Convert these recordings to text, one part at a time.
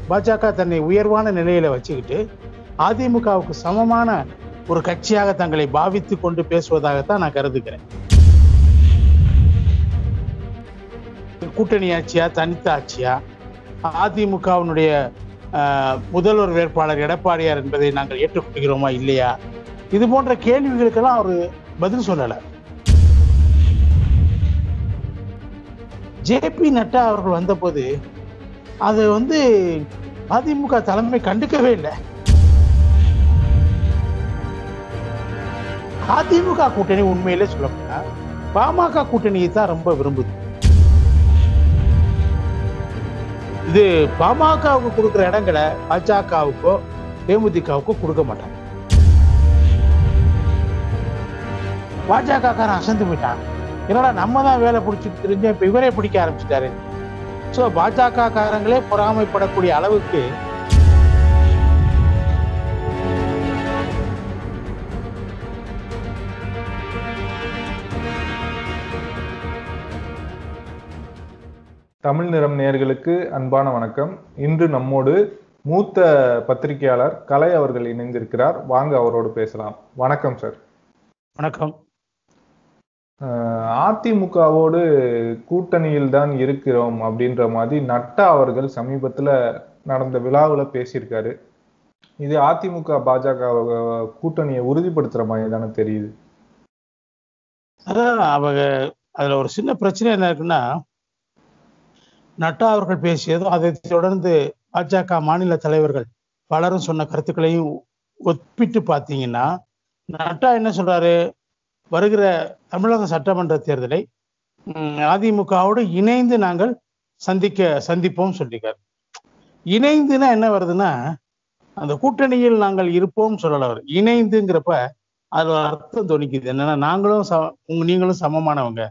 பாஜக தன்னை உயர்வான நிலையில வச்சுக்கிட்டு அதிமுகவுக்கு சமமான ஒரு கட்சியாக தங்களை பாவித்து கொண்டு பேசுவதாகத்தான் நான் கருதுகிறேன் கூட்டணி ஆட்சியா தனித்த ஆட்சியா அதிமுகவினுடைய ஆஹ், முதல்வர் வேட்பாளர் எடப்பாடியார் என்பதை நாங்கள் ஏற்றுக்கொள்கிறோமா இல்லையா இது போன்ற கேள்விகளுக்கெல்லாம் அவர் பதில் சொல்லல ஜேபி நட்டா அவர்கள் வந்தபோது அது வந்து அதிமுக தலைமை கண்டுக்கவே இல்லை அதிமுக கூட்டணி உண்மையிலே சொல்லப்போனா பாமக கூட்டணியை தான் ரொம்ப விரும்புது இது பாமகவுக்கு கொடுக்குற இடங்களை பாஜகவுக்கோ தேமுதிகவுக்கோ கொடுக்க மாட்டாங்க பாஜக காரன் அசந்து போயிட்டான் என்னடா நம்ம தான் வேலை பிடிச்சிட்டு தெரிஞ்சு இப்ப இவரே பிடிக்க ஆரம்பிச்சிட்டாரு ஸோ பாஜக காரங்களே பொறாமைப்படக்கூடிய அளவுக்கு தமிழ் நிறம் நேயர்களுக்கு அன்பான வணக்கம் இன்று நம்மோடு மூத்த பத்திரிகையாளர் கலை அவர்கள் இணைந்திருக்கிறார் வாங்க அவரோடு பேசலாம் வணக்கம் சார் வணக்கம் அஹ் அதிமுகவோடு கூட்டணியில் தான் இருக்கிறோம் அப்படின்ற மாதிரி நட்டா அவர்கள் சமீபத்துல நடந்த விழாவுல பேசியிருக்காரு இது அதிமுக பாஜக கூட்டணியை உறுதிப்படுத்துற மாதிரி தானே தெரியுது அதான் அவங்க அதுல ஒரு சின்ன பிரச்சனை என்ன இருக்குன்னா நட்டா அவர்கள் பேசியதும் அதை தொடர்ந்து பாஜக மாநில தலைவர்கள் பலரும் சொன்ன கருத்துக்களையும் ஒப்பிட்டு பார்த்தீங்கன்னா நட்டா என்ன சொல்றாரு வருகிற தமிழக சட்டமன்ற தேர்தலை ம், அதிமுகவோடு இணைந்து நாங்கள் சந்திக்க சந்திப்போம் சொல்லியிருக்காரு இணைந்துன்னா என்ன வருதுன்னா அந்த கூட்டணியில் நாங்கள் இருப்போம் சொல்லல அவர் இணைந்துங்கிறப்ப அதுல ஒரு அர்த்தம் துணிக்குது என்னன்னா நாங்களும் ச உங்க நீங்களும் சமமானவங்க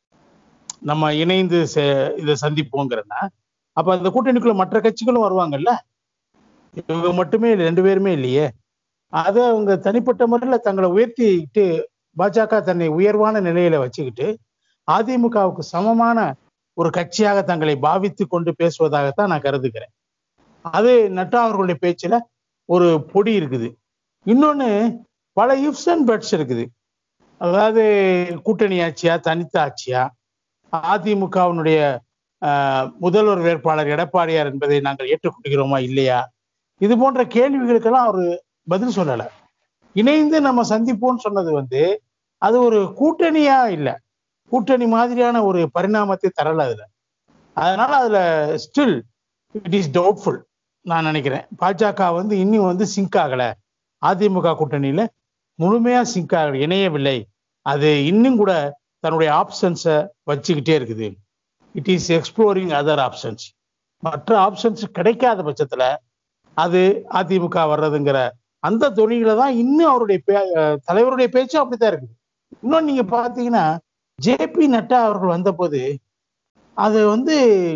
நம்ம இணைந்து செ- இதை சந்திப்போங்கிறன்னா அப்ப அந்த கூட்டணிக்குள்ள மற்ற கட்சிகளும் வருவாங்கல்ல இவங்க மட்டுமே இல்லை, ரெண்டு பேருமே இல்லையே அதை அவங்க தனிப்பட்ட முறையில் தங்களை உயர்த்திட்டு பாஜக தன்னை உயர்வான நிலையில வச்சுக்கிட்டு அதிமுகவுக்கு சமமான ஒரு கட்சியாக தங்களை பாவித்து கொண்டு பேசுவதாகத்தான் நான் கருதுகிறேன் அது நட்டா அவர்களுடைய பேச்சுல ஒரு பொடி இருக்குது இன்னொன்னு பல இஃப்ஸ் அண்ட் பட்ஸ் இருக்குது அதாவது கூட்டணி ஆட்சியா தனித்த ஆட்சியா அதிமுகவினுடைய ஆஹ், முதல்வர் வேட்பாளர் எடப்பாடியார் என்பதை நாங்கள் ஏற்றுக்கொள்கிறோமா இல்லையா இது போன்ற கேள்விகளுக்கெல்லாம் அவர் பதில் சொல்லல இணைந்து நம்ம சந்திப்போம்னு சொன்னது வந்து அது ஒரு கூட்டணியா இல்லை கூட்டணி மாதிரியான ஒரு பரிணாமத்தை தரல அதுல அதனால அதுல ஸ்டில் இட் இஸ் டவுட்ஃபுல் நான் நினைக்கிறேன் பாஜக வந்து இன்னும் வந்து சிங்க் ஆகல அதிமுக கூட்டணியில முழுமையா சிங்க் ஆகல இணையவில்லை அது இன்னும் கூட தன்னுடைய ஆப்ஷன்ஸை வச்சுக்கிட்டே இருக்குது it is exploring other options மற்ற ஆப்ஷன்ஸ் கிடைக்காத பட்சத்துல அது அதிமுக வர்றதுங்கிற அந்த துணியில தான் இன்னும் அவருடைய பே அஹ் தலைவருடைய பேச்சும் அப்படித்தான் இருக்குது இன்னும் நீங்க பாத்தீங்கன்னா ஜேபி நட்டா அவர்கள் வந்தபோது அது வந்து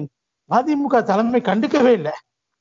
அதிமுக தலைமை கண்டுக்கவே இல்லை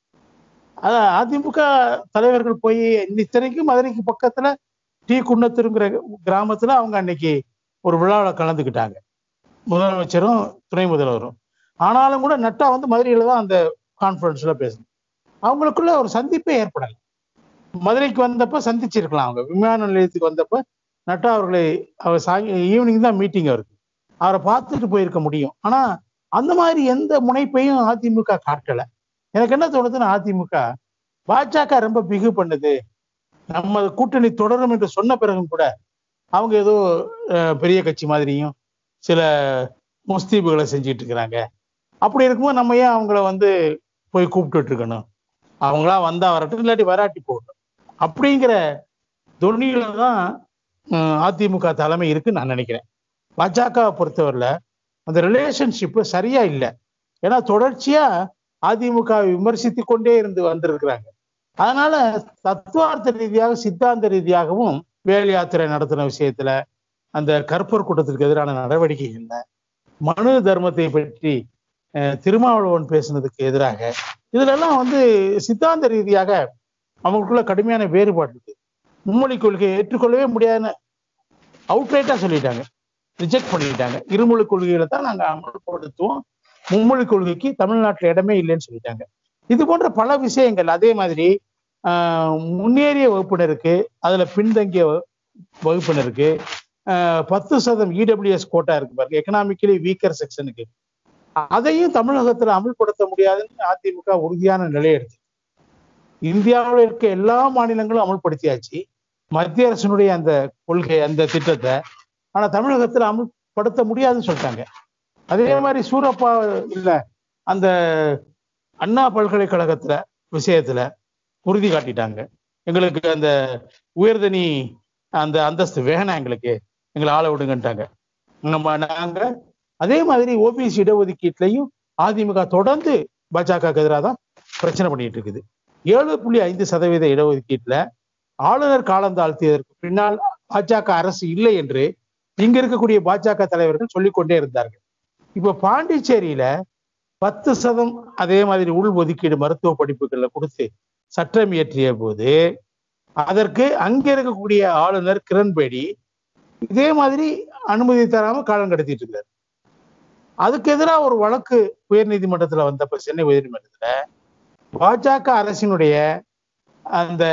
அதான் அதிமுக தலைவர்கள் போய் இத்தனைக்கும் மதுரைக்கு பக்கத்துல டி குன்னத்தூருங்கிற கிராமத்துல அவங்க அன்னைக்கு ஒரு விழாவில் கலந்துக்கிட்டாங்க முதலமைச்சரும் துணை முதல்வரும் ஆனாலும் கூட நட்டா வந்து மதுரையில தான் அந்த கான்ஃபரன்ஸ்ல பேசணும் அவங்களுக்குள்ள ஒரு சந்திப்பே ஏற்படலை மதுரைக்கு வந்தப்ப சந்திச்சிருக்கலாம் அவங்க விமான நிலையத்துக்கு வந்தப்ப நட்டா அவர்களை அவர் சாய் ஈவினிங் தான் மீட்டிங் அவருக்கு அவரை பார்த்துட்டு போயிருக்க முடியும் ஆனா அந்த மாதிரி எந்த முனைப்பையும் அதிமுக காட்டல எனக்கு என்ன தோணுதுன்னா அதிமுக பாஜக ரொம்ப பிகு பண்ணுது நம்ம கூட்டணி தொடரும் என்று சொன்ன பிறகும் கூட அவங்க ஏதோ அஹ், பெரிய கட்சி மாதிரியும் சில முஸ்தீபுகளை செஞ்சுட்டு இருக்கிறாங்க அப்படி இருக்கும்போது நம்ம ஏன் அவங்கள வந்து போய் கூப்பிட்டுட்டு இருக்கணும் அவங்களா வந்தா வரட்டும் இல்லாட்டி வராட்டி போகட்டும் அப்படிங்கிற தொனியில தான் அஹ், அதிமுக தலைமை இருக்குன்னு நான் நினைக்கிறேன் பாஜகவை பொறுத்தவரையில அந்த ரிலேஷன்ஷிப் சரியா இல்லை ஏன்னா தொடர்ச்சியா அதிமுக விமர்சித்து கொண்டே இருந்து வந்திருக்கிறாங்க அதனால தத்துவார்த்த ரீதியாக சித்தாந்த ரீதியாகவும் வேல் யாத்திரை நடத்தின விஷயத்துல அந்த கற்பர் கூட்டத்திற்கு எதிரான நடவடிக்கை என்ன மனு தர்மத்தை பற்றி அஹ், திருமாவளவன் பேசுனதுக்கு எதிராக இதுல எல்லாம் வந்து சித்தாந்த ரீதியாக அவங்களுக்குள்ள கடுமையான வேறுபாடு இருக்கு மும்மொழி கொள்கையை ஏற்றுக்கொள்ளவே முடியாதுன்னு அவுட்ரைட்டா சொல்லிட்டாங்க ரிஜெக்ட் பண்ணிட்டாங்க இருமொழி கொள்கைகளை தான் நாங்க அமல்படுத்துவோம் மும்மொழி கொள்கைக்கு தமிழ்நாட்டுல இடமே இல்லைன்னு சொல்லிட்டாங்க இது போன்ற பல விஷயங்கள் அதே மாதிரி ஆஹ், முன்னேறிய வகுப்பினருக்கு அதுல பின்தங்கிய வ- வகுப்பினருக்கு ஆஹ், பத்து சதம் இடபிள்யூஎஸ் கோட்டா இருக்கு பாருங்க எக்கனாமிக்கலி வீக்கர் செக்ஷனுக்கு அதையும் தமிழகத்துல அமல்படுத்த முடியாதுன்னு அதிமுக உறுதியான நிலை எடுத்து இந்தியாவில் இருக்க எல்லா மாநிலங்களும் அமல்படுத்தியாச்சு மத்திய அரசினுடைய அந்த கொள்கை அந்த திட்டத்தை ஆனா தமிழகத்துல அமல்படுத்த முடியாதுன்னு சொல்லிட்டாங்க அதே மாதிரி சூரப்பா இல்ல அந்த அண்ணா பல்கலைக்கழகத்துல விஷயத்துல உறுதி காட்டிட்டாங்க எங்களுக்கு அந்த உயர்தனி அந்த அந்தஸ்து வேணாம் எங்களுக்கு எங்களை ஆள விடுங்கன்ட்டாங்க நம்ம நாங்க அதே மாதிரி ஓபிசி இடஒதுக்கீட்டுலையும் அதிமுக தொடர்ந்து பாஜக எதிராக தான் பிரச்சனை பண்ணிட்டு இருக்குது ஏழு புள்ளி ஐந்து சதவீத இடஒதுக்கீட்டுல ஆளுநர் காலம் தாழ்த்தியதற்கு பின்னால் பாஜக அரசு இல்லை என்று இங்க இருக்கக்கூடிய பாஜக தலைவர்கள் சொல்லிக்கொண்டே இருந்தார்கள் இப்ப பாண்டிச்சேரியில பத்து சதம் அதே மாதிரி உள் ஒதுக்கீடு மருத்துவ படிப்புகள்ல கொடுத்து சட்டம் இயற்றிய போது அதற்கு அங்க இருக்கக்கூடிய ஆளுநர் கிரண்பேடி இதே மாதிரி அனுமதி தராம காலம் கடத்திட்டு இருக்காரு அதுக்கு எதிராக ஒரு வழக்கு உயர்நீதிமன்றத்துல வந்தப்ப சென்னை உயர்நீதிமன்றத்துல பாஜக அரசினுடைய அந்த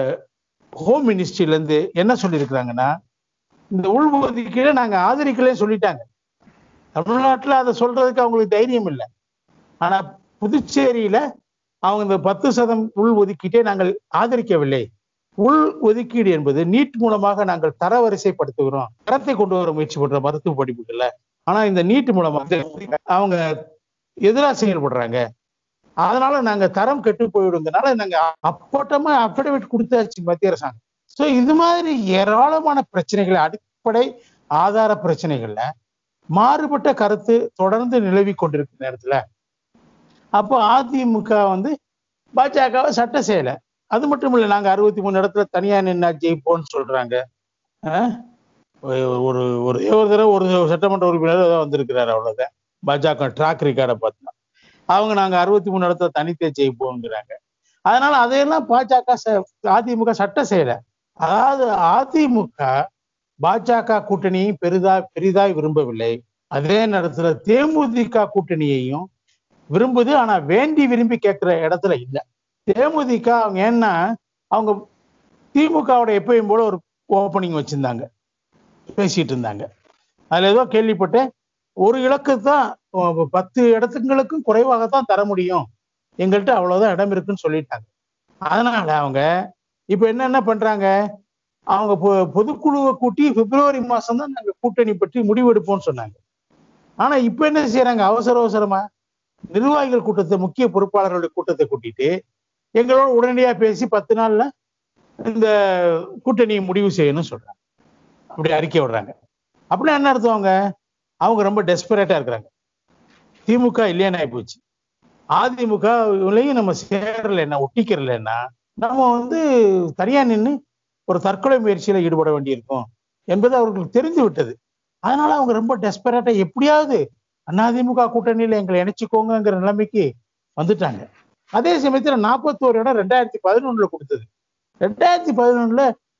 ஹோம் மினிஸ்ட்ரியில இருந்து என்ன சொல்லியிருக்கிறாங்கன்னா இந்த உள் ஒதுக்கீடை நாங்க ஆதரிக்கலன்னு சொல்லிட்டாங்க தமிழ்நாட்டுல அதை சொல்றதுக்கு அவங்களுக்கு தைரியம் இல்லை ஆனா புதுச்சேரியில அவங்க இந்த பத்து சதம் உள் ஒதுக்கீட்டை நாங்கள் ஆதரிக்கவில்லை உள் ஒதுக்கீடு என்பது நீட் மூலமாக நாங்கள் தரவரிசைப்படுத்துகிறோம் தரத்தை கொண்டு வர முயற்சி பண்ற மருத்துவ படிப்புகள்ல ஆனா இந்த நீட் மூலமாக அவங்க எதிராக செயல்படுறாங்க அதனால நாங்க தரம் கெட்டு போயிடுங்கனால நாங்க அப்பட்டமா அஃபிடவிட் கொடுத்தாச்சு மத்திய அரசாங்கம் சோ இது மாதிரி ஏராளமான பிரச்சனைகள் அடிப்படை ஆதார பிரச்சனைகள்ல மாறுபட்ட கருத்து தொடர்ந்து நிலவி கொண்டிருக்கிற நேரத்துல அப்போ அதிமுக வந்து பாஜகவை சட்ட செய்யல அது மட்டும் இல்ல நாங்க அறுபத்தி மூணு இடத்துல தனியா நின்னா ஜெயிப்போம்னு சொல்றாங்க ஆஹ் ஒரு ஒரு ஒரு தடவை ஒரு சட்டமன்ற உறுப்பினர் ஏதோ வந்திருக்கிறாரு அவ்வளவுதான் பாஜக ட்ராக் ரெக்கார்டை பார்த்தா அவங்க நாங்க அறுபத்தி மூணு இடத்துல தனித்தே ஜெயிப்போங்கிறாங்க அதனால அதையெல்லாம் பாஜக ச- அதிமுக சட்டம் செய்யல அதாவது அதிமுக பாஜக கூட்டணியை பெரிதா பெரிதாய் விரும்பவில்லை அதே நேரத்துல தேமுதிக கூட்டணியையும் விரும்புது ஆனா வேண்டி விரும்பி கேட்கிற இடத்துல இல்ல தேமுதிக அவங்க ஏன்னா அவங்க திமுகவோட எப்பயும் போல ஒரு ஓப்பனிங் வச்சிருந்தாங்க பேசிட்டு இருந்தாங்க அதுல ஏதோ கேள்விப்பட்டேன் ஒரு இலக்கு தான் அஹ், பத்து இடத்துங்களுக்கும் குறைவாக தான் தர முடியும் எங்கள்கிட்ட அவ்வளவுதான் இடம் இருக்குன்னு சொல்லிட்டாங்க அதனால அவங்க இப்ப என்னென்ன பண்றாங்க அவங்க பொ- பொதுக்குழுவை கூட்டி பிப்ரவரி மாசம் தான் நாங்க கூட்டணி பற்றி முடிவெடுப்போம்னு சொன்னாங்க ஆனா இப்ப என்ன செய்யறாங்க அவசர அவசரமா நிர்வாகிகள் கூட்டத்தை முக்கிய பொறுப்பாளர்களுடைய கூட்டத்தை கூட்டிட்டு எங்களோட உடனடியா பேசி பத்து நாள்ல இந்த கூட்டணியை முடிவு செய்யணும்னு சொல்றாங்க அப்படி அறிக்கை விடுறாங்க அப்படின்னா என்ன அர்த்தம் அவங்க அவங்க ரொம்ப டெஸ்பரேட்டா இருக்கிறாங்க திமுக இல்லையான்னு ஆயிப்போச்சு அதிமுகலையும் நம்ம சேரலைன்னா ஒட்டிக்கிறலைன்னா நம்ம வந்து தனியா நின்று ஒரு தற்கொலை முயற்சியில ஈடுபட வேண்டியிருக்கும் என்பது அவர்களுக்கு தெரிந்து விட்டது அதனால அவங்க ரொம்ப டெஸ்பரேட்டா எப்படியாவது அதிமுக கூட்டணியில எங்களை இணைச்சுக்கோங்கிற நிலைமைக்கு வந்துட்டாங்க அதே சமயத்துல நாற்பத்தோரு இடம் ரெண்டாயிரத்தி பதினொன்னுல கொடுத்தது ரெண்டாயிரத்தி பதினொன்னுல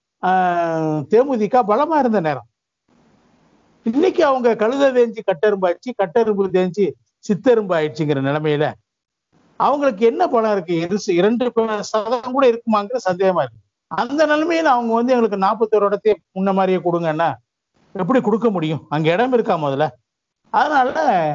ஆஹ், தேமுதிக பலமா இருந்த நேரம் இன்னைக்கு அவங்க கழுத தேஞ்சு கட்டெரும்பாச்சு கட்டெரும்பு தேஞ்சு சித்தெரும்பு ஆயிடுச்சுங்கிற நிலைமையில அவங்களுக்கு என்ன பலம் இருக்கு இரு- இரண்டு ப- சதம் கூட இருக்குமாங்கிற சந்தேகமா இருக்கு அந்த நிலைமையில அவங்க வந்து எங்களுக்கு நாற்பத்தோரு இடத்தையே முன்ன மாதிரியே கொடுங்கன்னா எப்படி கொடுக்க முடியும் அங்க இடம் இருக்கா முதல்ல அதனால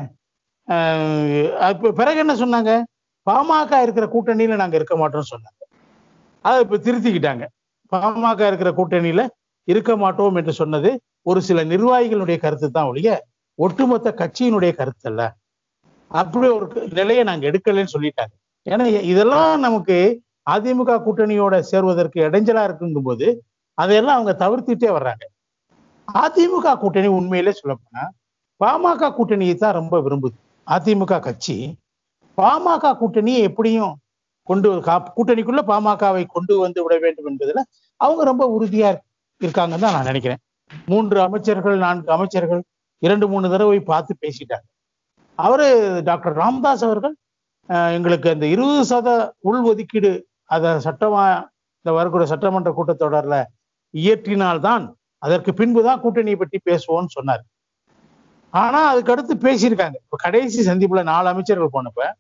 ஆஹ், அப்ப பிறகு என்ன சொன்னாங்க பாமக இருக்கிற கூட்டணியில நாங்க இருக்க மாட்டோம்னு சொன்னாங்க அதை இப்ப திருத்திக்கிட்டாங்க பாமக இருக்கிற கூட்டணியில இருக்க மாட்டோம் என்று சொன்னது ஒரு சில நிர்வாகிகளுடைய கருத்து தான் ஒழிய ஒட்டுமொத்த கட்சியினுடைய கருத்து அல்ல அப்படி ஒரு நிலையை நாங்க எடுக்கலைன்னு சொல்லிட்டாங்க ஏன்னா இதெல்லாம் நமக்கு அதிமுக கூட்டணியோட சேர்வதற்கு இடைஞ்சலா இருக்குங்கும் போது அதையெல்லாம் அவங்க தவிர்த்துட்டே வர்றாங்க அதிமுக கூட்டணி உண்மையிலே சொல்லப்போனா பாமக கூட்டணியை தான் ரொம்ப விரும்புது அதிமுக கட்சி பாமக கூட்டணியை எப்படியும் கொண்டு கா- கூட்டணிக்குள்ள பாமகவை கொண்டு வந்து விட வேண்டும் என்பதுல அவங்க ரொம்ப உறுதியா இருக்காங்கன்னு தான் நான் நினைக்கிறேன் மூன்று அமைச்சர்கள் நான்கு அமைச்சர்கள் இரண்டு மூணு தடவை பார்த்து பேசிட்டாங்க அவரு டாக்டர் ராமதாஸ் அவர்கள் அஹ், எங்களுக்கு அந்த இருபது சத உள் ஒதுக்கீடு அதை சட்டமா இந்த வரக்கூடிய சட்டமன்ற கூட்டத்தொடர்ல இயற்றினால்தான் அதற்கு பின்புதான் கூட்டணியை பற்றி பேசுவோம்னு சொன்னார் ஆனா அதுக்கு அடுத்து பேசியிருக்காங்க இப்ப கடைசி சந்திப்புல நாலு அமைச்சர்கள் போனப்ப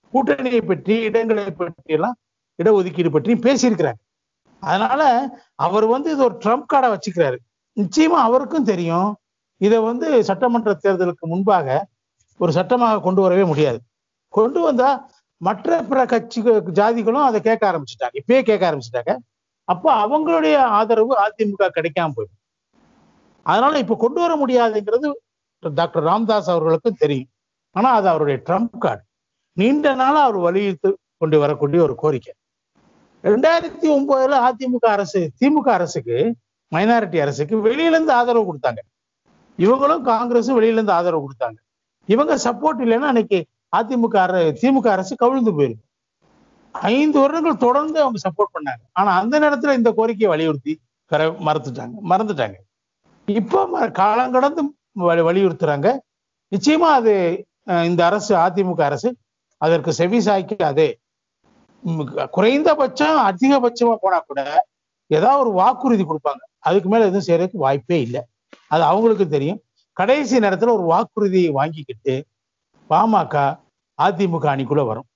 கூட்டணியை பற்றி இடங்களை பற்றி எல்லாம் இடஒதுக்கீடு பற்றி பேசியிருக்கிறாங்க அதனால அவர் வந்து இது ஒரு ட்ரம்ப் கார்டை வச்சுக்கிறாரு நிச்சயமா அவருக்கும் தெரியும் இதை வந்து சட்டமன்ற தேர்தலுக்கு முன்பாக ஒரு சட்டமாக கொண்டு வரவே முடியாது கொண்டு வந்தா மற்ற பிற கட்சி ஜாதிகளும் அதை கேட்க ஆரம்பிச்சுட்டாங்க இப்பயே கேட்க ஆரம்பிச்சுட்டாங்க அப்போ அவங்களுடைய ஆதரவு அதிமுக கிடைக்காம போயிடும் அதனால இப்ப கொண்டு வர முடியாதுங்கிறது டாக்டர் ராம்தாஸ் அவர்களுக்கும் தெரியும் ஆனா அது அவருடைய ட்ரம்ப் கார்டு நீண்ட நாளா அவர் வலியுறுத்தி கொண்டு வரக்கூடிய ஒரு கோரிக்கை ரெண்டாயிரத்தி ஒன்பதுல அதிமுக அரசு திமுக அரசுக்கு மைனாரிட்டி அரசுக்கு வெளியில இருந்து ஆதரவு கொடுத்தாங்க இவங்களும் காங்கிரஸும் வெளியில இருந்து ஆதரவு கொடுத்தாங்க இவங்க சப்போர்ட் இல்லைன்னா அன்னைக்கு அதிமுக அர திமுக அரசு கவிழ்ந்து போயிருக்கும் ஐந்து வருடங்கள் தொடர்ந்து அவங்க சப்போர்ட் பண்ணாங்க ஆனா அந்த நேரத்துல இந்த கோரிக்கையை வலியுறுத்தி பெற மறுத்துட்டாங்க மறந்துட்டாங்க இப்போ ம- காலம் கடந்து வலி- வலியுறுத்துறாங்க நிச்சயமா அது அஹ், இந்த அரசு அதிமுக அரசு அதற்கு செவி சாய்க்காதே ம், குறைந்தபட்சம் அதிகபட்சமா போனா கூட ஏதாவது ஒரு வாக்குறுதி கொடுப்பாங்க அதுக்கு மேல எதுவும் செய்யறதுக்கு வாய்ப்பே இல்லை அது அவங்களுக்கு தெரியும் கடைசி நேரத்துல ஒரு வாக்குறுதியை வாங்கிக்கிட்டு பாமக அதிமுக அணிக்குள்ள வரும்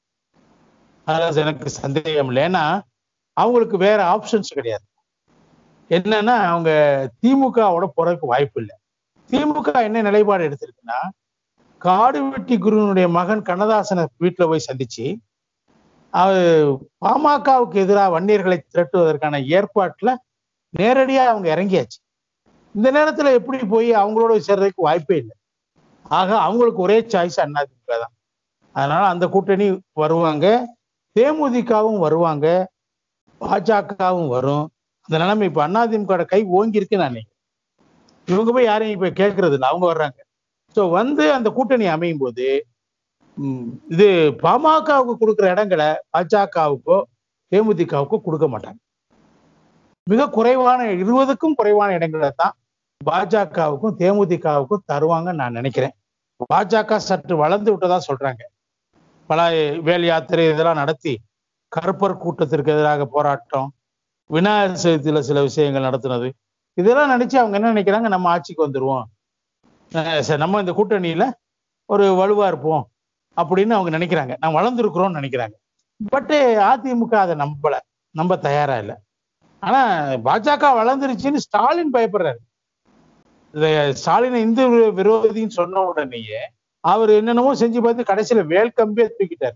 அதாவது எனக்கு சந்தேகம் இல்லை ஏன்னா அவங்களுக்கு வேற ஆப்ஷன்ஸ் கிடையாது என்னன்னா அவங்க திமுகவோட போறதுக்கு வாய்ப்பு இல்லை திமுக என்ன நிலைப்பாடு எடுத்திருக்குன்னா காடு வெட்டி குருவனுடைய மகன் கண்ணதாசனை வீட்டுல போய் சந்திச்சு அவர் பாமகவுக்கு எதிராக வன்னியர்களை திரட்டுவதற்கான ஏற்பாட்டுல நேரடியா அவங்க இறங்கியாச்சு இந்த நேரத்துல எப்படி போய் அவங்களோட சேர்றதுக்கு வாய்ப்பே இல்லை ஆக அவங்களுக்கு ஒரே சாய்ஸ் அதிமுக தான் அதனால அந்த கூட்டணி வருவாங்க தேமுதிகவும் வருவாங்க பாஜகவும் வரும் அந்த நிலைமை இப்ப அதிமுக கை ஓங்கி இருக்கு நான் நினைக்கிறேன் இவங்க போய் யாரையும் இப்ப கேட்கறது இல்லை அவங்க வர்றாங்க ஸோ வந்து அந்த கூட்டணி அமையும் போது ம், இது பாமகவுக்கு கொடுக்குற இடங்களை பாஜகவுக்கோ தேமுதிகவுக்கோ கொடுக்க மாட்டாங்க மிக குறைவான இருபதுக்கும் குறைவான இடங்களை தான் பாஜகவுக்கும் தேமுதிகவுக்கும் தருவாங்கன்னு நான் நினைக்கிறேன் பாஜக சற்று வளர்ந்து விட்டதா சொல்றாங்க பல வேல் யாத்திரை இதெல்லாம் நடத்தி கருப்பர் கூட்டத்திற்கு எதிராக போராட்டம் விநாயகர் சதுர்த்தியில சில விஷயங்கள் நடத்துனது இதெல்லாம் நினைச்சு அவங்க என்ன நினைக்கிறாங்க நம்ம ஆட்சிக்கு வந்துருவோம் அஹ் சரி, நம்ம இந்த கூட்டணியில ஒரு வலுவா இருப்போம் அப்படின்னு அவங்க நினைக்கிறாங்க நான் வளர்ந்துருக்குறோம்னு நினைக்கிறாங்க பட் அதிமுக அதை நம்பல நம்ப தயாரா இல்லை ஆனா பாஜக வளர்ந்துருச்சுன்னு ஸ்டாலின் பயப்படுறாரு இந்த ஸ்டாலினை இந்து வி- விரோதின்னு சொன்ன உடனேயே அவர் என்னென்னமோ செஞ்சு பார்த்து கடைசியில வேல் கம்பியே தூக்கிட்டார்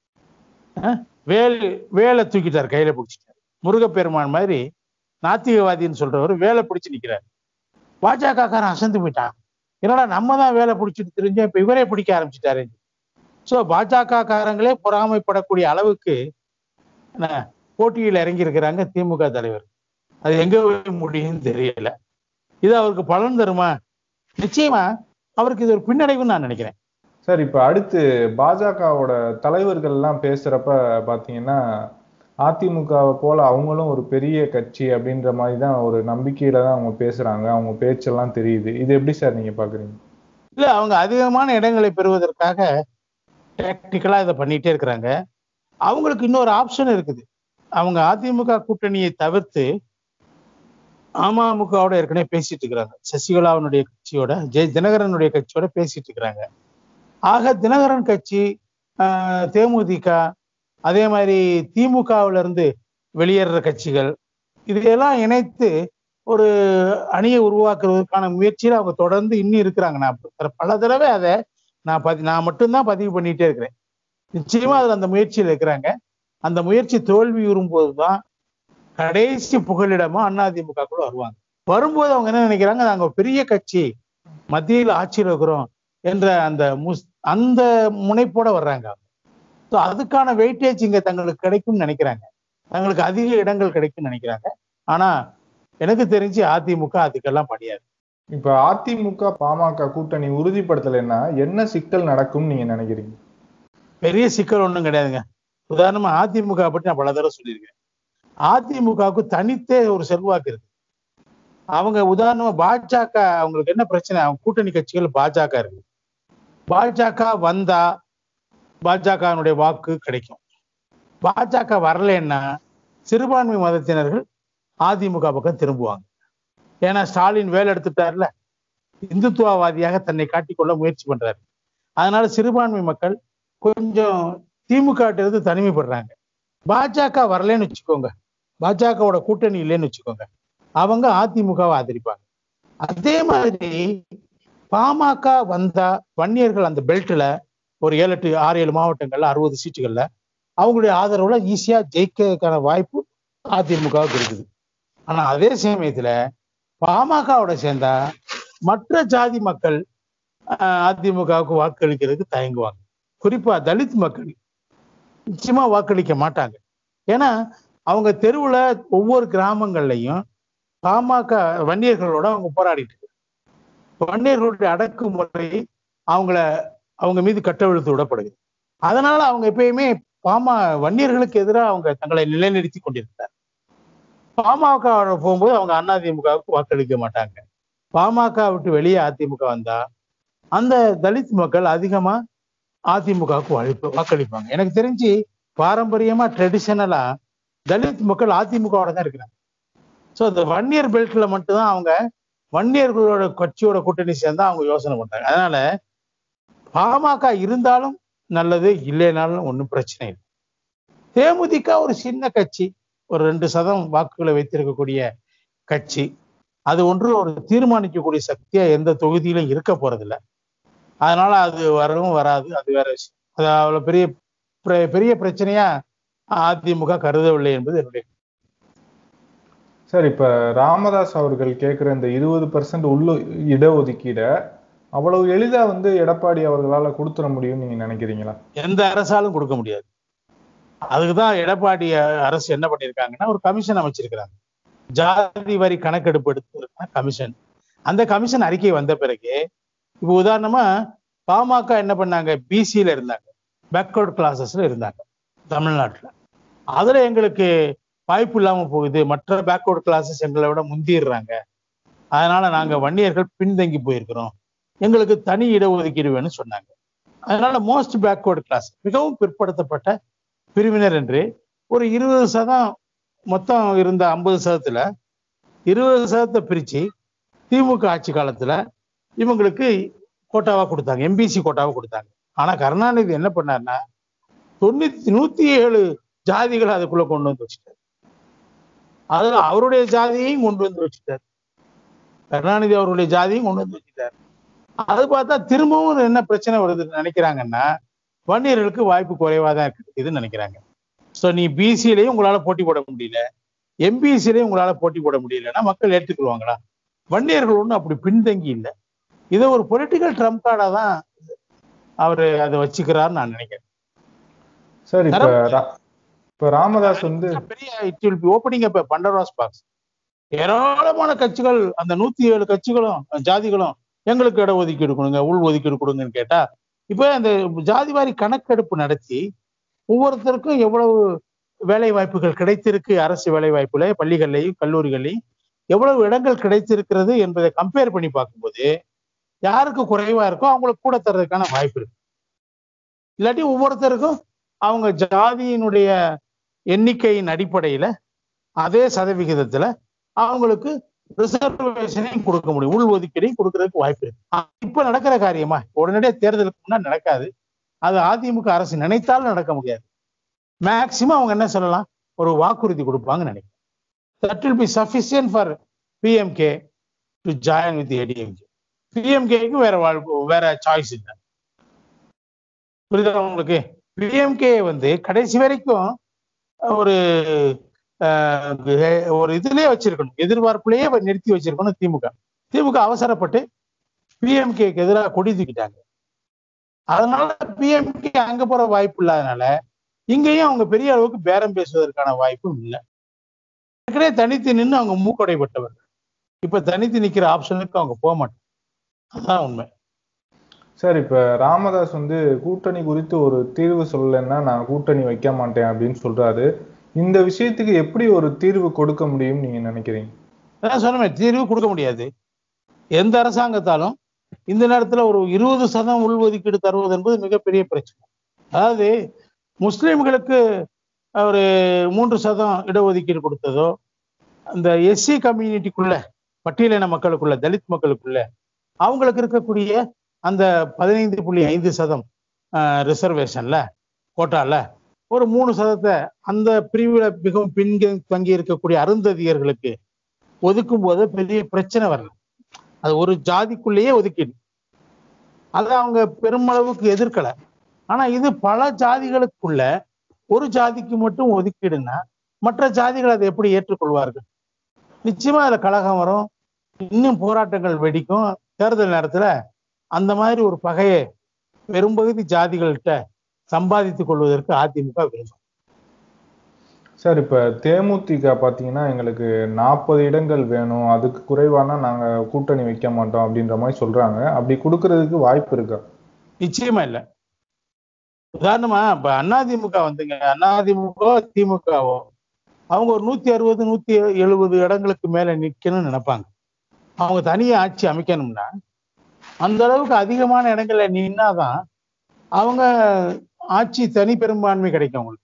அஹ் வேல் வேலை தூக்கிட்டார் கையில பிடிச்சிட்டார் முருகப்பெருமான் மாதிரி நாத்திகவாதின்னு சொல்றவர் வேலை பிடிச்சு நிக்கிறார் பாஜக காரன் அசந்து போயிட்டான் என்னடா நம்ம தான் வேலை பிடிச்சிட்டு தெரிஞ்சோம் இப்ப இவரே பிடிக்க ஆரம்பிச்சிட்டாரு ஸோ பாஜக காரங்களே பொறாமைப்படக்கூடிய அளவுக்கு என்ன, போட்டியில் இறங்கி இருக்கிறாங்க திமுக தலைவர் அது எங்க போய் முடியும்னு தெரியல இது அவருக்கு பலன் தருமா நிச்சயமா அவருக்கு இது ஒரு பின்னடைவுன்னு நான் நினைக்கிறேன் சார் இப்ப அடுத்து பாஜகவோட தலைவர்கள் எல்லாம் பேசுறப்ப பாத்தீங்கன்னா அதிமுகவை போல அவங்களும் ஒரு பெரிய கட்சி அப்படின்ற மாதிரி தான் ஒரு நம்பிக்கையில தான் அவங்க பேசுறாங்க அவங்க பேச்செல்லாம் தெரியுது இது எப்படி சார் நீங்க பாக்குறீங்க இல்ல அவங்க அதிகமான இடங்களை பெறுவதற்காக டாக்டிக்கலா இதை பண்ணிட்டே இருக்கிறாங்க அவங்களுக்கு இன்னொரு ஆப்ஷன் இருக்குது அவங்க அதிமுக கூட்டணியை தவிர்த்து அமமுகவோட ஏற்கனவே பேசிட்டு இருக்கிறாங்க சசிகலாவினுடைய கட்சியோட ஜெய் தினகரனுடைய கட்சியோட பேசிட்டு இருக்கிறாங்க ஆக தினகரன் கட்சி ஆஹ், தேமுதிக அதே மாதிரி திமுகவுல இருந்து வெளியேறுற கட்சிகள் இதையெல்லாம் இணைத்து ஒரு அணியை உருவாக்குறதுக்கான முயற்சியில அவங்க தொடர்ந்து இன்னும் இருக்கிறாங்க நான் ப- பல தடவை அதை நான் பதி நான் மட்டும்தான் பதிவு பண்ணிட்டே இருக்கிறேன் நிச்சயமா அதுல அந்த முயற்சியில் இருக்கிறாங்க அந்த முயற்சி தோல்வி வரும்போதுதான் கடைசி புகலிடமா அதிமுகக்குள்ள வருவாங்க வரும்போது அவங்க என்ன நினைக்கிறாங்க நாங்க ஒரு பெரிய கட்சி மத்தியில் ஆட்சியில் இருக்கிறோம் என்ற அந்த முஸ் அந்த முனைப்போட வர்றாங்க ஸோ அதுக்கான வெயிட்டேஜ் இங்க தங்களுக்கு கிடைக்கும்னு நினைக்கிறாங்க தங்களுக்கு அதிக இடங்கள் கிடைக்கும்னு நினைக்கிறாங்க ஆனா எனக்கு தெரிஞ்சு அதிமுக அதுக்கெல்லாம் படியாது இப்ப அதிமுக பாமக கூட்டணி உறுதிப்படுத்தலைன்னா என்ன சிக்கல் நடக்கும்னு நீங்க நினைக்கிறீங்க பெரிய சிக்கல் ஒன்றும் கிடையாதுங்க உதாரணமா அதிமுக பற்றி நான் பல தடவை சொல்லியிருக்கேன் அதிமுகவுக்கு தனித்தே ஒரு செல்வாக்கு இருக்கு அவங்க உதாரணமா பாஜக அவங்களுக்கு என்ன பிரச்சனை அவங்க கூட்டணி கட்சிகள் பாஜக இருக்கு பாஜக வந்தா பாஜகனுடைய வாக்கு கிடைக்கும் பாஜக வரலைன்னா சிறுபான்மை மதத்தினர்கள் அதிமுக பக்கம் திரும்புவாங்க ஏன்னா ஸ்டாலின் வேலை எடுத்துட்டார்ல இந்துத்துவவாதியாக தன்னை காட்டிக்கொள்ள முயற்சி பண்றாரு அதனால சிறுபான்மை மக்கள் கொஞ்சம் திமுக இருந்து தனிமைப்படுறாங்க பாஜக வரலன்னு வச்சுக்கோங்க பாஜகவோட கூட்டணி இல்லைன்னு வச்சுக்கோங்க அவங்க அதிமுகவை ஆதரிப்பாங்க அதே மாதிரி பாமக வந்தா வன்னியர்கள் அந்த பெல்ட்ல ஒரு ஏழு எட்டு ஆறு ஏழு மாவட்டங்கள்ல அறுபது சீட்டுகள்ல அவங்களுடைய ஆதரவுல ஈஸியா ஜெயிக்கிறதுக்கான வாய்ப்பு அதிமுகவுக்கு இருக்குது ஆனா அதே சமயத்துல பாமகவோட சேர்ந்தா மற்ற ஜாதி மக்கள் ஆஹ், அதிமுகவுக்கு வாக்களிக்கிறதுக்கு தயங்குவாங்க குறிப்பா தலித் மக்கள் நிச்சயமா வாக்களிக்க மாட்டாங்க ஏன்னா அவங்க தெருவுல ஒவ்வொரு கிராமங்கள்லயும் பாமக வன்னியர்களோட அவங்க போராடிட்டு இருக்காங்க. வன்னியர்களுடைய அடக்குமுறை அவங்கள அவங்க மீது கட்டவிழ்த்து விடப்படுது அதனால அவங்க எப்பயுமே பாமா வன்னியர்களுக்கு எதிராக அவங்க தங்களை நிலைநிறுத்தி கொண்டிருக்கிறார் பாமக போகும்போது அவங்க அதிமுகவுக்கு வாக்களிக்க மாட்டாங்க பாமக விட்டு வெளியே அதிமுக வந்தா அந்த தலித் மக்கள் அதிகமா அதிமுகவுக்கு வாழிப்பு- வாக்களிப்பாங்க எனக்கு தெரிஞ்சு பாரம்பரியமா ட்ரெடிஷனலா தலித் மக்கள் அதிமுகவோட தான் இருக்கிறாங்க ஸோ அந்த வன்னியர் பெல்ட்ல மட்டும்தான் அவங்க வன்னியர்களோட கட்சியோட கூட்டணி சேர்ந்தா அவங்க யோசனை பண்றாங்க அதனால பாமக இருந்தாலும் நல்லது இல்லைனாலும் ஒன்றும் பிரச்சனை இல்லை தேமுதிக ஒரு சின்ன கட்சி ஒரு ரெண்டு சதம் வாக்குகளை வைத்திருக்கக்கூடிய கட்சி அது ஒன்று ஒரு தீர்மானிக்கக்கூடிய சக்தியா எந்த தொகுதியிலும் இருக்க போறதில்ல அதனால அது வரவும் வராது அது வேற விஷயம் அது அவ்வளவு பெரிய பெ- பெரிய பிரச்சனையா அதிமுக கருதவில்லை என்பது என்னுடைய சார் இப்ப ராமதாஸ் அவர்கள் கேட்கிற இந்த இருபது பர்சன்ட் உள்ள இடஒதுக்கீட அவ்வளவு எளிதா வந்து எடப்பாடி அவர்களால கொடுத்துட முடியும்னு நீங்க நினைக்கிறீங்களா எந்த அரசாலும் கொடுக்க முடியாது அதுக்குதான் எடப்பாடி அ- அரசு என்ன பண்ணிருக்காங்கன்னா ஒரு கமிஷன் அமைச்சிருக்கிறாங்க ஜாதி வரி கணக்கெடுப்பு எடுத்து கமிஷன் அந்த கமிஷன் அறிக்கை வந்த பிறகு இப்போ உதாரணமா பாமக என்ன பண்ணாங்க பிசியில இருந்தாங்க பேக்வர்ட் கிளாஸஸ்ல இருந்தாங்க தமிழ்நாட்டுல அதுல எங்களுக்கு வாய்ப்பு இல்லாம போகுது மற்ற பேக்வர்ட் கிளாஸஸ் எங்களை விட முந்திடுறாங்க அதனால நாங்க வன்னியர்கள் பின்தங்கி போயிருக்கிறோம் எங்களுக்கு தனி இடஒதுக்கீடு வேணும்னு சொன்னாங்க அதனால மோஸ்ட் பேக்வர்டு கிளாஸ் மிகவும் பிற்படுத்தப்பட்ட பிரிவினர் என்று ஒரு இருபது சதம் மொத்தம் இருந்த ஐம்பது சதத்துல இருபது சதத்தை பிரிச்சு திமுக ஆட்சி காலத்துல இவங்களுக்கு கோட்டாவா கொடுத்தாங்க எம்பிசி கோட்டாவா கொடுத்தாங்க ஆனா கருணாநிதி என்ன பண்ணாருன்னா தொண்ணூத்தி நூத்தி ஏழு ஜாதிகளை அதுக்குள்ள கொண்டு வந்து வச்சுட்டாரு அதுல அவருடைய ஜாதியையும் கொண்டு வந்து வச்சுட்டாரு கருணாநிதி அவருடைய ஜாதியும் கொண்டு வந்து வச்சுட்டாரு அது பார்த்தா திரும்பவும் என்ன பிரச்சனை வருதுன்னு நினைக்கிறாங்கன்னா வன்னியர்களுக்கு வாய்ப்பு குறைவா தான் இருக்குதுன்னு நினைக்கிறாங்க ஸோ நீ பிசிலையும் உங்களால போட்டி போட முடியல எம்பிசிலையும் உங்களால போட்டி போட முடியலன்னா மக்கள் ஏற்றுக்கொள்வாங்களா வன்னியர்கள் ஒன்றும் அப்படி பின்தங்கி இல்லை இதை ஒரு பொலிட்டிக்கல் ட்ரம்ப் கார்டா தான் அவரு அதை வச்சுக்கிறாருன்னு நான் நினைக்கிறேன் சார் இப்ப ரா- இப்ப ராமதாஸ் வந்து பெரிய இட் வில் பி ஓப்பனிங் அப்ப பண்டராஸ் பாக்ஸ் ஏராளமான கட்சிகள் அந்த நூத்தி ஏழு கட்சிகளும் ஜாதிகளும் எங்களுக்கு இட ஒதுக்கீடு கொடுங்க உள் ஒதுக்கீடு கொடுங்கன்னு கேட்டா இப்ப அந்த ஜாதி வாரி கணக்கெடுப்பு நடத்தி ஒவ்வொருத்தருக்கும் எவ்வளவு வேலை வாய்ப்புகள் கிடைத்திருக்கு அரசு வேலை வாய்ப்புல பள்ளிகள்லையும் கல்லூரிகள்லையும் எவ்வளவு இடங்கள் கிடைத்திருக்கிறது என்பதை கம்பேர் பண்ணி பார்க்கும்போது யாருக்கு குறைவா இருக்கோ அவங்களுக்கு கூட தர்றதுக்கான வாய்ப்பு இருக்கு இல்லாட்டி ஒவ்வொருத்தருக்கும் அவங்க ஜாதியினுடைய எண்ணிக்கையின் அடிப்படையில அதே சதவிகிதத்துல அவங்களுக்கு ரிசர்வேஷனையும் கொடுக்க முடியும் உள் ஒதுக்கீடையும் கொடுக்கறதுக்கு வாய்ப்பு இருக்கு ஆ, இப்ப நடக்கிற காரியமா உடனடியே தேர்தலுக்கு முன்னாடி நடக்காது அது அதிமுக அரசு நினைத்தாலும் நடக்க முடியாது மேக்சிமம் அவங்க என்ன சொல்லலாம் ஒரு வாக்குறுதி கொடுப்பாங்கன்னு நினைக்கிறேன் that will be sufficient for PMK to join with ADMK பிஎம்கேக்கு வேற வாழ்வு வேற சாய்ஸ் இல்லை புரியுதா உங்களுக்கு பிஎம்கே வந்து கடைசி வரைக்கும் ஒரு ஆஹ், ஒரு இதுலயே வச்சிருக்கணும் எதிர்பார்ப்புலயே நிறுத்தி வச்சிருக்கணும் திமுக திமுக அவசரப்பட்டு பிஎம்கேக்கு எதிராக கொடி தூக்கிட்டாங்க அதனால பிஎம்கே அங்க போற வாய்ப்பு இல்லாதனால இங்கேயும் அவங்க பெரிய அளவுக்கு பேரம் பேசுவதற்கான வாய்ப்பும் இல்லை ஏற்கனவே தனித்து நின்று அவங்க மூக்கடைப்பட்டவர்கள் இப்ப தனித்து நிக்கிற ஆப்ஷனுக்கு அவங்க போக மாட்டாங்க அதான் உண்மை சார் இப்ப ராமதாஸ் வந்து கூட்டணி குறித்து ஒரு தீர்வு சொல்லலைன்னா நான் கூட்டணி வைக்க மாட்டேன் அப்படின்னு சொல்றாரு இந்த விஷயத்துக்கு எப்படி ஒரு தீர்வு கொடுக்க முடியும்னு நீங்க நினைக்கிறீங்க அதான் சொன்னேன் தீர்வு கொடுக்க முடியாது எந்த அரசாங்கத்தாலும் இந்த நேரத்துல ஒரு இருபது சதம் உள்ஒதுக்கீடு தருவது என்பது மிகப்பெரிய பிரச்சனை அதாவது முஸ்லிம்களுக்கு ஒரு மூன்று சதம் இடஒதுக்கீடு கொடுத்ததோ அந்த எஸ்சி கம்யூனிட்டிக்குள்ள பட்டியலின மக்களுக்குள்ள தலித் மக்களுக்குள்ள அவங்களுக்கு இருக்கக்கூடிய அந்த பதினைந்து புள்ளி ஐந்து சதம் ரிசர்வேஷன்ல கோட்டால ஒரு மூணு சதத்தை அந்த பிரிவுல மிகவும் பின்க தங்கி இருக்கக்கூடிய அருந்ததியர்களுக்கு ஒதுக்கும் போது பெரிய பிரச்சனை வரல அது ஒரு ஜாதிக்குள்ளேயே ஒதுக்கீடு அதை அவங்க பெருமளவுக்கு எதிர்க்கல ஆனா இது பல ஜாதிகளுக்குள்ள ஒரு ஜாதிக்கு மட்டும் ஒதுக்கீடுன்னா மற்ற ஜாதிகள் அதை எப்படி ஏற்றுக்கொள்வார்கள் நிச்சயமா அதுல கலகம் வரும் இன்னும் போராட்டங்கள் வெடிக்கும் தேர்தல் நேரத்துல அந்த மாதிரி ஒரு பகையை பெரும்பகுதி ஜாதிகள்கிட்ட சம்பாதித்துக் கொள்வதற்கு அதிமுக விரும்பும் சார் இப்ப தேமுதிக பாத்தீங்கன்னா எங்களுக்கு நாற்பது இடங்கள் வேணும் அதுக்கு குறைவானா நாங்க கூட்டணி வைக்க மாட்டோம் அப்படின்ற மாதிரி சொல்றாங்க அப்படி கொடுக்கறதுக்கு வாய்ப்பு இருக்கா நிச்சயமா இல்ல உதாரணமா இப்ப அதிமுக வந்துங்க அதிமுக திமுகவோ அவங்க ஒரு நூத்தி அறுபது நூத்தி எழுபது இடங்களுக்கு மேல நிக்கணும்னு நினைப்பாங்க அவங்க தனியா ஆட்சி அமைக்கணும்னா அந்த அளவுக்கு அதிகமான இடங்கள்ல நின்னாதான் அவங்க ஆட்சி தனி பெரும்பான்மை கிடைக்கும் அவங்களுக்கு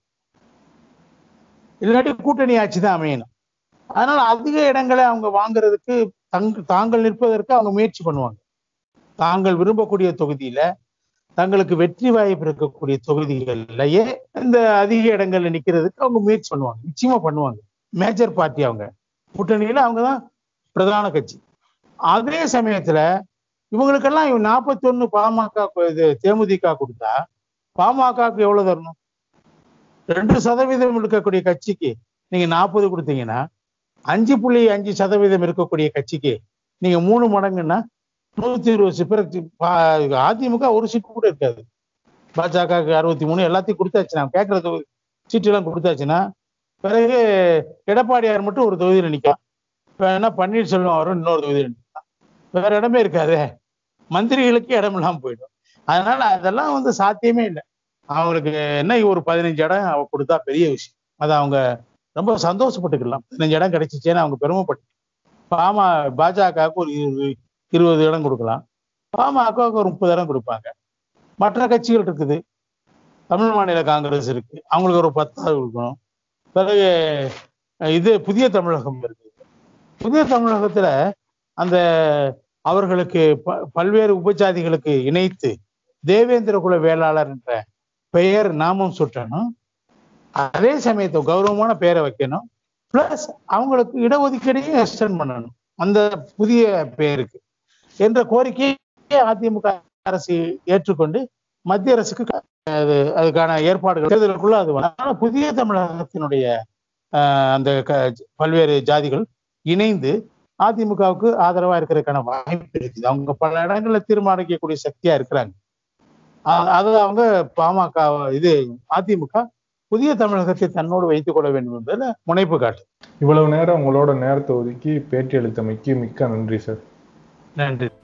இல்லாட்டி கூட்டணி ஆட்சி தான் அமையணும் அதனால அதிக இடங்களை அவங்க வாங்குறதுக்கு தங் தாங்கள் நிற்பதற்கு அவங்க முயற்சி பண்ணுவாங்க தாங்கள் விரும்பக்கூடிய தொகுதியில தங்களுக்கு வெற்றி வாய்ப்பு இருக்கக்கூடிய தொகுதிகள்லயே இந்த அதிக இடங்கள்ல நிக்கிறதுக்கு அவங்க முயற்சி பண்ணுவாங்க நிச்சயமா பண்ணுவாங்க மேஜர் பார்ட்டி அவங்க கூட்டணியில அவங்க தான் பிரதான கட்சி அதே சமயத்துல இவங்களுக்கெல்லாம் இவங்க நாற்பத்தி ஒண்ணு பாமக இது தேமுதிக கொடுத்தா பாமகக்கு எவ்வளவு தரணும் ரெண்டு சதவீதம் இருக்கக்கூடிய கட்சிக்கு நீங்க நாற்பது கொடுத்தீங்கன்னா அஞ்சு புள்ளி அஞ்சு சதவீதம் இருக்கக்கூடிய கட்சிக்கு நீங்க மூணு மடங்குன்னா நூத்தி இருபது பேர் அதிமுக ஒரு சீட்டு கூட இருக்காது பாஜகவுக்கு அறுபத்தி மூணு எல்லாத்தையும் கொடுத்தாச்சு நான் கேட்கறது சீட்டு எல்லாம் கொடுத்தாச்சுன்னா பிறகு எடப்பாடியார் மட்டும் ஒரு தொகுதியில் நிற்கும் வேணா பன்னீர்செல்வம் வரும் இன்னொரு தொகுதியில் நிற்கலாம் வேற இடமே இருக்காது மந்திரிகளுக்கு இடம் இல்லாம போயிடும் அதனால அதெல்லாம் வந்து சாத்தியமே இல்லை அவங்களுக்கு என்ன ஒரு பதினஞ்சு இடம் அவ கொடுத்தா பெரிய விஷயம் அதை அவங்க ரொம்ப சந்தோஷப்பட்டுக்கலாம் பதினஞ்சு இடம் கிடைச்சிச்சேன்னு அவங்க பெருமைப்பட்டு பாமா பாஜகவுக்கு ஒரு இருபது இருபது இடம் கொடுக்கலாம் பாமகவுக்கு ஒரு முப்பது இடம் கொடுப்பாங்க மற்ற கட்சிகள் இருக்குது தமிழ் மாநில காங்கிரஸ் இருக்கு அவங்களுக்கு ஒரு பத்தாவது கொடுக்கணும் பிறகு இது புதிய தமிழகம் இருக்குது புதிய தமிழகத்துல அந்த அவர்களுக்கு பல்வேறு உபஜாதிகளுக்கு இணைத்து தேவேந்திர குல வேளாளர் என்ற பெயர் நாமம் சுட்டணும் அதே சமயத்தை கௌரவமான பெயரை வைக்கணும் பிளஸ் அவங்களுக்கு இடஒதுக்கீடையும் எக்ஸ்டென்ட் பண்ணணும் அந்த புதிய பெயருக்கு என்ற கோரிக்கையை அதிமுக அரசு ஏற்றுக்கொண்டு மத்திய அரசுக்கு அது அதுக்கான ஏற்பாடுகள் தேர்தலுக்குள்ள அது அதனால புதிய தமிழகத்தினுடைய அந்த பல்வேறு ஜாதிகள் இணைந்து அதிமுகவுக்கு ஆதரவா இருக்கிறதுக்கான வாய்ப்பு இருக்குது அவங்க பல இடங்கள்ல தீர்மானிக்கக்கூடிய சக்தியா இருக்கிறாங்க அது அவங்க பாமக இது அதிமுக புதிய தமிழகத்தை தன்னோடு வைத்துக் கொள்ள வேண்டும் என்பதில் முனைப்பு காட்டு இவ்வளவு நேரம் உங்களோட நேரத்தை ஒதுக்கி பேட்டி அளித்தமைக்கு மிக்க நன்றி சார் நன்றி